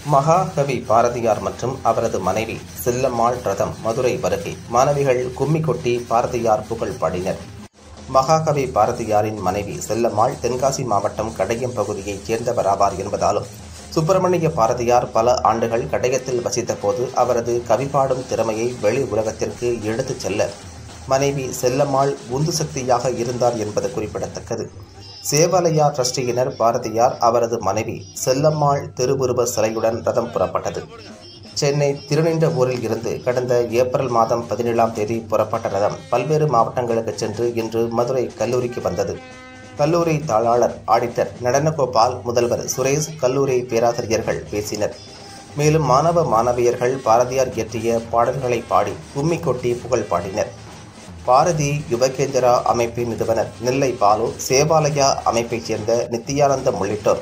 மகாகவி பாரதியார் மற்றும் அவரது மனைவி செல்லம்மாள் ரதம் மதுரை வருகை மாணவிகள் கும்மி கொட்டி பாரதியார் புகழ் பாடினர் மகாகவி பாரதியாரின் மனைவி செல்லம்மாள் தென்காசி மாவட்டம் கடையம் பகுதியைச் சேர்ந்தவராவார் என்பதாலும் சுப்பிரமணிய பாரதியார் பல ஆண்டுகள் கடையத்தில் வசித்த போது அவரது கவிபாடும் திறமையை வெளி உலகத்திற்கு எடுத்துச் செல்ல மனைவி செல்லம்மாள் உந்து சக்தியாக இருந்தார் என்பது குறிப்பிடத்தக்கது சேவாலயா டிரஸ்டியினர் பாரதியார் அவரது மனைவி செல்லம்மாள் திருவுருவ சிலையுடன் ரதம் புறப்பட்டது சென்னை திருநின்றவூரில் இருந்து கடந்த ஏப்ரல் மாதம் பதினேழாம் தேதி புறப்பட்ட ரதம் பல்வேறு மாவட்டங்களுக்கு சென்று இன்று மதுரை கல்லூரிக்கு வந்தது கல்லூரி தாளாளர் ஆடிட்டர் நடனகோபால் முதல்வர் சுரேஷ் கல்லூரி பேராசிரியர்கள் பேசினர் மேலும் மாணவ மாணவியர்கள் பாரதியார் இயற்றிய பாடல்களை பாடி கும்மி கொட்டி புகழ் பாடினர் பாரதி யுவகேந்திரா அமைப்பின் நிறுவனர் நெல்லை பாலு சேவாலயா அமைப்பைச் சேர்ந்த நித்யானந்தம் உள்ளிட்டோர்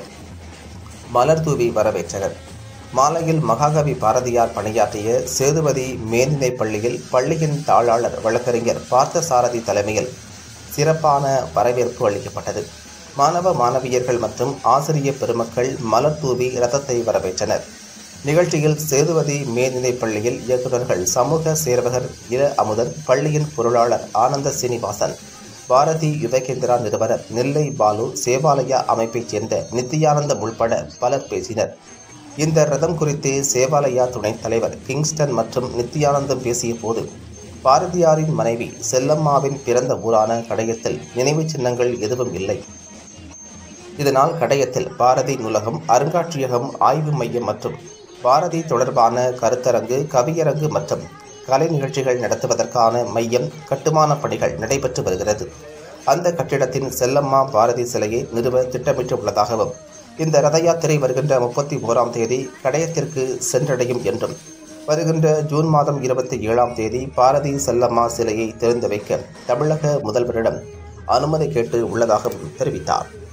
மலர் தூவி வரவேற்றனர் மாலையில் மகாகவி பாரதியார் பணியாற்றிய சேதுபதி மேல்நிலைப் பள்ளியில் பள்ளியின் தாளாளர் வழக்கறிஞர் பார்த்தசாரதி தலைமையில் சிறப்பான வரவேற்பு அளிக்கப்பட்டது மாணவ மாணவியர்கள் மற்றும் ஆசிரிய பெருமக்கள் மலர் தூவி ரதத்தை வரவேற்றனர் நிகழ்ச்சியில் சேதுபதி மேல்நிலைப் பள்ளியில் இயக்குநர்கள் சமூக சேவகர் இள அமுதன் பள்ளியின் பொருளாளர் ஆனந்த சீனிவாசன் பாரதி யுவகேந்திரா நிறுவனர் நெல்லை பாலு சேவாலயா அமைப்பைச் சேர்ந்த நித்யானந்தம் உள்பட பலர் பேசினர் இந்த ரதம் குறித்து சேவாலயா துணைத் தலைவர் கிங்ஸ்டன் மற்றும் நித்யானந்தம் பேசிய போது பாரதியாரின் மனைவி செல்லம்மாவின் பிறந்த ஊரான கடையத்தில் நினைவுச் சின்னங்கள் எதுவும் இல்லை இதனால் கடையத்தில் பாரதி நூலகம் அருங்காட்சியகம் ஆய்வு மையம் மற்றும் பாரதி தொடர்பான கருத்தரங்கு கவியரங்கு மற்றும் கலை நிகழ்ச்சிகள் நடத்துவதற்கான மையம் கட்டுமான பணிகள் நடைபெற்று வருகிறது அந்த கட்டிடத்தின் செல்லம்மா பாரதி சிலையை நிறுவ திட்டமிட்டுள்ளதாகவும் இந்த ரத யாத்திரை வருகின்ற முப்பத்தி ஓராம் தேதி கடையத்திற்கு சென்றடையும் என்றும் வருகின்ற ஜூன் மாதம் இருபத்தி ஏழாம் தேதி பாரதி செல்லம்மா சிலையை திறந்து வைக்க தமிழக முதல்வரிடம் அனுமதி கேட்டு உள்ளதாகவும் தெரிவித்தார்